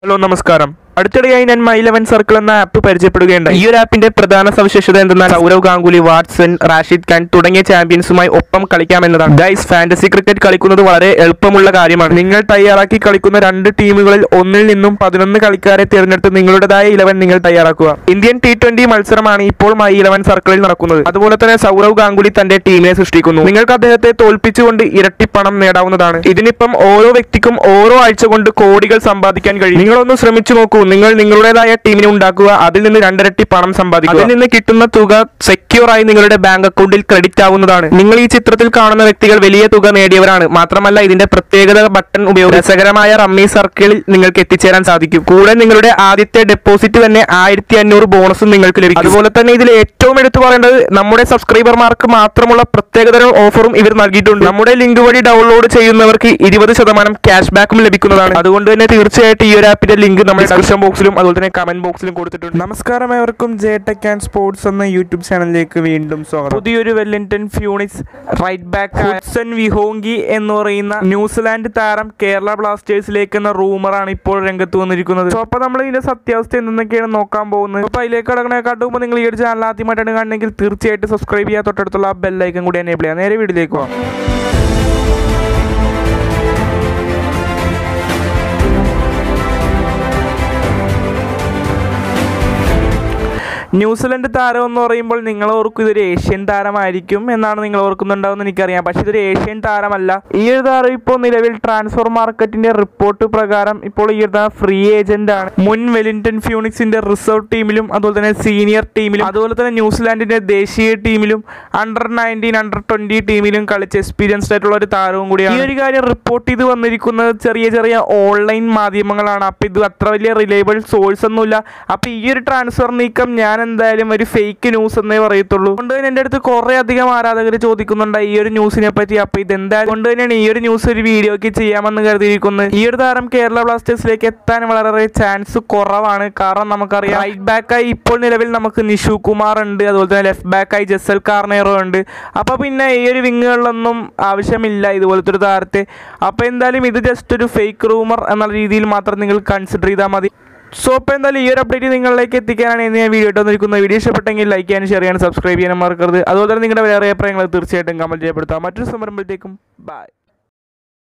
hello നമസ്കാരം അടുത്തിടെയായി ഞാൻ മൈ ലെവൻ സർക്കിൾ എന്ന ആപ്പ് പരിചയപ്പെടുകയുണ്ടായി ഈ ഒരു ആപ്പിന്റെ പ്രധാന സവിശേഷത എന്തെന്നാൽ സൗരവ് ഗാംഗുലി വാട്സൺ റാഷിദ് ഖാൻ തുടങ്ങിയ ചാമ്പ്യൻസുമായി ഒപ്പം കളിക്കാമെന്നതാണ് ഗൈസ് ഫാന്റസി ക്രിക്കറ്റ് കളിക്കുന്നത് വളരെ എളുപ്പമുള്ള കാര്യമാണ് നിങ്ങൾ തയ്യാറാക്കി കളിക്കുന്ന രണ്ട് ടീമുകളിൽ ഒന്നിൽ നിന്നും പതിനൊന്ന് കളിക്കാരെ തിരഞ്ഞെടുത്ത് നിങ്ങളുടേതായ ഇലവൻ നിങ്ങൾ തയ്യാറാക്കുക ഇന്ത്യൻ ടി ട്വന്റി മത്സരമാണ് ഇപ്പോൾ മൈ ഇലവൻ സർക്കിളിൽ നടക്കുന്നത് അതുപോലെ തന്നെ സൗരവ് ഗാംഗുലി തന്റെ ടീമിനെ സൃഷ്ടിക്കുന്നു നിങ്ങൾക്ക് അദ്ദേഹത്തെ തോൽപ്പിച്ചുകൊണ്ട് ഇരട്ടി പണം നേടാവുന്നതാണ് ഇതിനിപ്പം ഓരോ വ്യക്തിക്കും ഓരോ ആഴ്ച കൊണ്ട് കോടികൾ സമ്പാദിക്കാൻ കഴിയും നിങ്ങളൊന്ന് ശ്രമിച്ചു നോക്കൂ നിങ്ങൾ നിങ്ങളുടേതായ ടീമിനെ ഉണ്ടാക്കുക അതിൽ നിന്ന് രണ്ടിരട്ടി പണം സമ്പാദിക്കുക അതിൽ നിന്ന് കിട്ടുന്ന തുക സെക്യൂർ ആയി നിങ്ങളുടെ ബാങ്ക് അക്കൗണ്ടിൽ ക്രെഡിറ്റ് ആവുന്നതാണ് നിങ്ങൾ ഈ ചിത്രത്തിൽ കാണുന്ന വ്യക്തികൾ വലിയ തുക നേടിയവരാണ് മാത്രമല്ല ഇതിന്റെ പ്രത്യേകത ബട്ടൺ ഉപയോഗിച്ച് രസകരമായ റമ്മി സർക്കിളിൽ നിങ്ങൾക്ക് എത്തിച്ചേരാൻ സാധിക്കും കൂടെ നിങ്ങളുടെ ആദ്യത്തെ ഡെപ്പോസിറ്റ് തന്നെ ആയിരത്തി അഞ്ഞൂറ് ബോണസും നിങ്ങൾക്ക് ലഭിക്കും അതുപോലെ തന്നെ ഇതിൽ ഏറ്റവും എടുത്തു പറയേണ്ടത് നമ്മുടെ സബ്സ്ക്രൈബർമാർക്ക് മാത്രമുള്ള പ്രത്യേകതരം ഓഫറും ഇവർ നൽകിയിട്ടുണ്ട് നമ്മുടെ ലിങ്ക് വഴി ഡൗൺലോഡ് ചെയ്യുന്നവർക്ക് ഇരുപത് ശതമാനം ക്യാഷ് ബാക്കും ലഭിക്കുന്നതാണ് അതുകൊണ്ട് തന്നെ തീർച്ചയായിട്ടും ഈ ഒരു ആപ്പിന്റെ ലിങ്ക് നമ്മുടെ ഡിസ്ക്രിപ്ഷൻ ബോക്സിലും അതുപോലെ തന്നെ കമന്റ് ബോക്സിലും കൊടുത്തിട്ടുണ്ട് നമസ്കാരം ഏവർക്കും ജെ ടെക് ആൻഡ് സ്പോർട്സ് എന്ന യൂട്യൂബ് ചാനലിലേക്ക് വീണ്ടും സ്വാഗതം പുതിയൊരു Wellington Phoenix right back Hudson Wihongi എന്ന് പറയുന്ന ന്യൂസിലാൻഡ് താരം കേരള ബ്ലാസ്റ്റേഴ്സിലേക്ക് എന്ന റൂമറാണ് ഇപ്പോൾ രംഗത്ത് വന്നിരിക്കുന്നത് സോ അപ്പോൾ നമ്മൾ ഇതിന്റെ സത്യാവസ്ഥ എന്തെന്നൊക്കെയാണ് നോക്കാൻ പോകുന്നത് അപ്പോൾ അതിലേക്ക് കടക്കണേക്കാട്ട് മുമ്പ് നിങ്ങൾ ഈ ഒരു ചാനൽ ആദ്യമായിട്ടാണ് കാണണമെങ്കിൽ തീർച്ചയായിട്ടും സബ്സ്ക്രൈബ് ചെയ്യാൻ തൊട്ടടുത്തുള്ള ആ ബെല്ലൈക്കൻ കൂടി എനേബിൾ ചെയ്യാം നേരെ വീഡിയോയിലേക്ക് പോകാം ന്യൂസിലൻഡ് താരം എന്ന് പറയുമ്പോൾ നിങ്ങൾ ഓർക്കും ഇതൊരു ഏഷ്യൻ താരമായിരിക്കും എന്നാണ് നിങ്ങൾ ഓർക്കുന്നുണ്ടാവുമെന്ന് എനിക്കറിയാം പക്ഷേ ഇതൊരു ഏഷ്യൻ താരമല്ല ഈ ഒരു താരം ഇപ്പോൾ നിലവിൽ ട്രാൻസ്ഫർ മാർക്കറ്റിന്റെ റിപ്പോർട്ട് പ്രകാരം ഇപ്പോൾ ഈ ഒരു താരം ഫ്രീ ഏജന്റ് ആണ് മുൻ വെലിംഗ്ടൺ ഫ്യൂണിക്സിന്റെ റിസർവ് ടീമിലും അതുപോലെ തന്നെ സീനിയർ ടീമിലും അതുപോലെ തന്നെ ന്യൂസിലാൻഡിന്റെ ദേശീയ ടീമിലും അണ്ടർ നയൻറ്റീൻ അണ്ടർ ട്വന്റി ടീമിലും കളിച്ച് എക്സ്പീരിയൻസ്ഡ് ആയിട്ടുള്ള ഒരു താരവും കൂടിയാണ് ഈ ഒരു കാര്യം റിപ്പോർട്ട് ചെയ്ത് വന്നിരിക്കുന്നത് ചെറിയ ചെറിയ ഓൺലൈൻ മാധ്യമങ്ങളാണ് അപ്പോൾ ഇത് അത്ര വലിയ റിലയബിൾ സോഴ്സ് ഒന്നുമില്ല അപ്പോൾ ഈ ഒരു ട്രാൻസ്ഫർ നീക്കം ഞാൻ എന്തായാലും ഒരു ഫേക്ക് ന്യൂസ് എന്നേ പറയത്തുള്ളൂ അതുകൊണ്ട് തന്നെ എൻ്റെ അടുത്ത് കുറേ അധികം ആരാധകർ ചോദിക്കുന്നുണ്ട് ഈ ഒരു ന്യൂസിനെ പറ്റി അപ്പോൾ ഇത് എന്തായാലും കൊണ്ട് തന്നെയാണ് ഈ ഒരു ന്യൂസ് ഒരു വീഡിയോക്ക് ചെയ്യാമെന്ന് കരുതിയിരിക്കുന്നത് ഈ ഒരു താരം കേരള ബ്ലാസ്റ്റേഴ്സിലേക്ക് എത്താൻ വളരെ ചാൻസ് കുറവാണ് കാരണം നമുക്കറിയാം റൈറ്റ് ബാക്കായി ഇപ്പോൾ നിലവിൽ നമുക്ക് നിഷു കുമാർ ഉണ്ട് അതുപോലെ തന്നെ ലെഫ്റ്റ് ബാക്കായി ജസൽ കാർണേറോ ഉണ്ട് അപ്പോൾ പിന്നെ ഈ ഒരു വിങ്ങുകളിലൊന്നും ആവശ്യമില്ല ഇതുപോലത്തെ ഒരു താരത്തെ അപ്പോൾ എന്തായാലും ഇത് ജസ്റ്റ് ഒരു ഫേക്ക് റൂമർ എന്നുള്ള രീതിയിൽ മാത്രം നിങ്ങൾ കൺസിഡർ ചെയ്താൽ മതി സോ അപ്പോൾ എന്തായാലും ഈ ഒരു അപ്ഡേറ്റ് നിങ്ങളിലേക്ക് എത്തിക്കാനാണ് ഇന്ന് ഞാൻ വീഡിയോ ഇട്ട് വന്നിരിക്കുന്നത് വീഡിയോ ഇഷ്ടപ്പെട്ടെങ്കിൽ ലൈക്ക് ചെയ്യാനും ഷെയർ ചെയ്യാനും സബ്സ്ക്രൈബ് ചെയ്യാനും മറക്കരുത് അതുപോലെ തന്നെ നിങ്ങളുടെ വേറെ അഭിപ്രായങ്ങൾ തീർച്ചയായിട്ടും കമൻറ്റ് ചെയ്യപ്പെടുത്താം മറ്റൊരു സംരംഭത്തേക്കും ബൈ